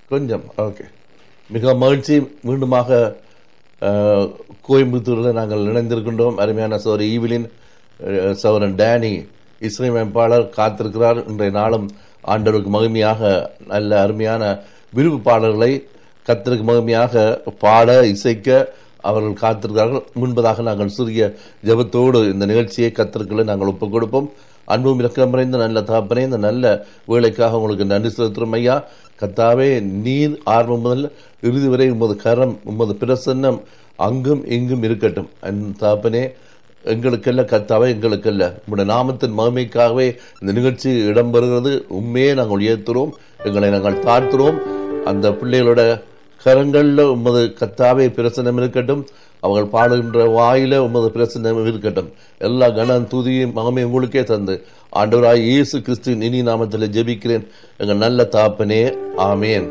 கொஞ்சம் ஓகே மிக மகிழ்ச்சி மீண்டுமாக அஹ், கோயம்புத்தூரில் நாங்கள் இணைந்திருக்கின்றோம் அருமையான சோர் ஈவிலின் அஹ், சகோதரன் டேனி இசையமைப்பாளர் காத்திருக்கிறார் இன்றைய நாளும் ஆண்டவருக்கு மகிமையாக நல்ல அருமையான விருப்பு பாடல்களை கத்தருக்கு மகிமையாக பாட இசைக்க அவர்கள் காத்திருக்கிறார்கள் முன்பதாக நாங்கள் சிறிய ஜெபத்தோடு இந்த நிகழ்ச்சியை கத்திருக்களை நாங்கள் ஒப்புக் கொடுப்போம் அன்பும் இரக்கம் நிறைந்த நல்ல தகப்பனே இந்த நல்ல வேலைக்காக உங்களுக்கு நன்றி செலுத்துறோம் ஐயா கத்தாவே நீர் ஆர்வம் முதல் இறுதி வரை உமது கரம் உமது பிரசன்னம் அங்கும் இங்கும் இருக்கட்டும் அந்த தகப்பனே எங்களுக்கல்ல கத்தாவே எங்களுக்கல்ல உங்களுடைய நாமத்தின் மகிமைக்காகவே இந்த நிகழ்ச்சி இடம்பெறுகிறது உண்மையே நாங்கள் உயர்த்துறோம் எங்களை நாங்கள் தாழ்த்துறோம் அந்த பிள்ளைகளோட கரங்கள்ல உமது கத்தாவே பிரசனம் இருக்கட்டும் அவர்கள் பாடுகின்ற வாயில உமது பிரசனம் இருக்கட்டும் எல்லா கனம் துதியும் மகமே உங்களுக்கே தந்து ஆண்டவராய் இயேசு கிறிஸ்துவின் இனி நாமத்தில் ஜெபிக்கிறேன் எங்க நல்ல தாப்பனே ஆமேன்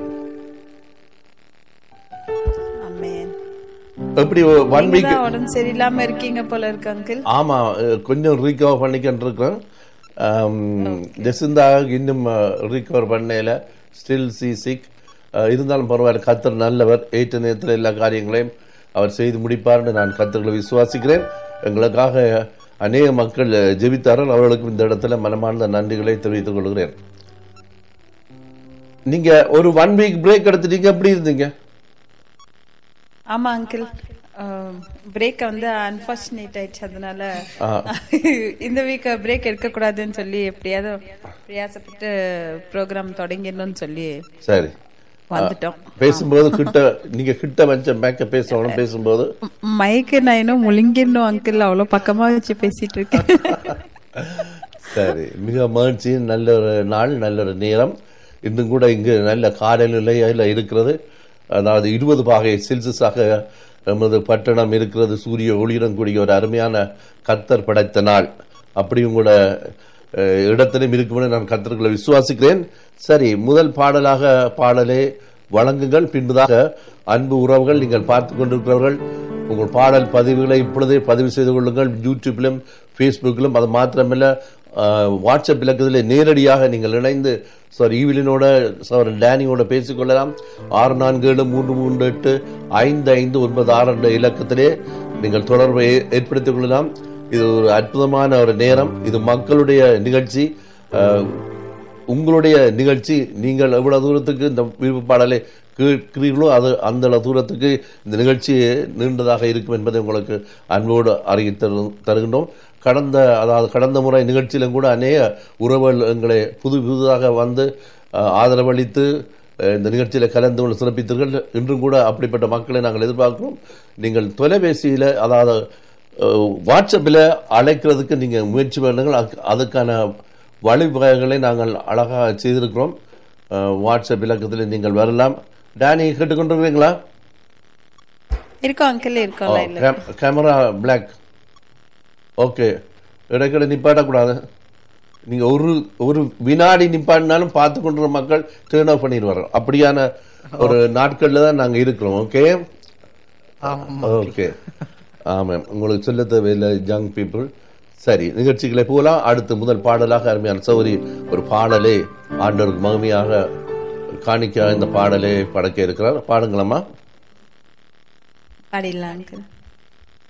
ஆமென். எப்படி ஒன் வீக் நீங்கதான் உடம்பு சரியில்லாம இருக்கீங்க போல இருக்கு அங்கிள் ஆமா அஹ், கொஞ்சம் ரீகவர் பண்ணிக்கிட்டு இருக்கிறேன் ஜெசிந்தா இன்னும் ரீகவர் பண்ணல ஸ்டில் சி சிக் இருந்தாலும் பரவாயில்ல கத்தர் நல்லவர் ஏற்ற நேரத்தில் எல்லா காரியங்களையும் அவர் செய்து முடிப்பார்னு நான் கத்தர்களை விசுவாசிக்கிறேன் எங்களுக்காக அநேக மக்கள் ஜெபித்தார்கள் அவர்களுக்கும் இந்த இடத்துல மனமார்ந்த நன்றிகளை தெரிவித்துக் கொள்கிறேன் நீங்க ஒரு ஒன் வீக் பிரேக் எடுத்துட்டீங்க எப்படி இருந்தீங்க ஆமா அங்கிள் பிரேக் வந்து அன்பார்ச்சுனேட் ஆயிடுச்சு அதனால ஆ. இந்த வீக் பிரேக் எடுக்க கூடாதுன்னு சொல்லி எப்படியாவது பிரயாசப்பட்டு ப்ரோக்ராம் தொடங்கிடணும்னு சொல்லி சரி வந்துட்டோம் பேசும்போது கிட்ட நீங்க கிட்ட வச்ச மேக்க பேசணும் பேசும்போது மைக்கு நான் இன்னும் முழுங்கிடணும் அங்கிள் அவ்வளவு பக்கமா வச்சு பேசிட்டு இருக்கேன் சரி மிக மகிழ்ச்சி நல்ல ஒரு நாள் நல்ல ஒரு நேரம் இன்னும் கூட இங்கு நல்ல காலநிலையில் இருக்கிறது அதாவது இருபது பாகை செல்சியஸாக நமது பட்டணம் இருக்கிறது சூரிய ஒளியுடன் கூடிய ஒரு அருமையான கத்தர் படைத்த நாள் அப்படியும் கூட அஹ், இடத்திலும் இருக்குமென நான் கத்தர்களை விசுவாசிக்கிறேன் சரி முதல் பாடலாக பாடலே வழங்குங்கள் பின்பதாக அன்பு உறவுகள் நீங்கள் பார்த்து கொண்டிருக்கிறவர்கள் உங்கள் பாடல் பதிவுகளை இப்பொழுதே பதிவு செய்து கொள்ளுங்கள் யூடியூப்பிலும் ஃபேஸ்புக்கிலும் அது மாத்திரமல்ல ஆஹ், வாட்ஸ்அப் இலக்கத்தில் நேரடியாக நீங்கள் இணைந்து சார் ஈவிலினோட சார் டேனியோட பேசிக்கொள்ளலாம் ஆறு நான்கு ஏழு மூன்று மூன்று எட்டு ஐந்து ஐந்து ஒன்பது ஆறு என்ற இலக்கத்திலே நீங்கள் தொடர்பை ஏ- ஏற்படுத்திக் கொள்ளலாம் இது ஒரு அற்புதமான ஒரு நேரம் இது மக்களுடைய நிகழ்ச்சி ஆஹ், உங்களுடைய நிகழ்ச்சி நீங்கள் எவ்வளவு தூரத்துக்கு இந்த விருப்ப பாடலை கேட்கிறீர்களோ அது அந்த அளவு தூரத்துக்கு இந்த நிகழ்ச்சி நீண்டதாக இருக்கும் என்பதை உங்களுக்கு அன்போடு அறிவித்து தருகின்றோம் கடந்த அதாவது கடந்த முறை நிகழ்ச்சியிலும் கூட அநேக உறவுகள் எங்களை புது புதுதாக வந்து அஹ், ஆதரவளித்து அஹ், இந்த நிகழ்ச்சியில் கலந்து கொண்டு சிறப்பித்தீர்கள் இன்றும் கூட அப்படிப்பட்ட மக்களை நாங்கள் எதிர்பார்க்கிறோம் நீங்கள் தொலைபேசியில் அதாவது அஹ், வாட்ஸ்அப்பில் அழைக்கிறதுக்கு நீங்கள் முயற்சி பண்ணுங்கள் அதுக்கு- அதுக்கான வழிவகைகளை நாங்கள் அழகாக செய்திருக்கிறோம் அஹ், வாட்ஸ்அப் இலக்கத்தில் நீங்கள் வரலாம் டேனி கேட்டுக்கொண்டிருக்கிறீங்களா இருக்கோம் அங்கிள் இருக்கோம் லைன்ல கேமரா பிளாக் ஓகே இடைக்கிட நிப்பாட்டக்கூடாது நீங்க ஒரு ஒரு வினாடி நிப்பாட்டினாலும் பார்த்து கொண்டிருக்கிற மக்கள் டேர்ன் ஆஃப் பண்ணிடுவாங்க அப்படியான ஒரு நாட்கள்ல தான் நாங்க இருக்கிறோம் ஓகே ஓகே ஆமாம் உங்களுக்கு சொல்ல தேவையில்லை யங் பீப்புள் சரி நிகழ்ச்சிகளை போகலாம் அடுத்து முதல் பாடலாக அருமையான சௌரி ஒரு பாடலே ஆண்டவருக்கு மகிமையாக காணிக்க இந்த பாடலை படைக்க இருக்கிறார் பாடுங்களம்மா பாடிடலாம் அங்கிள்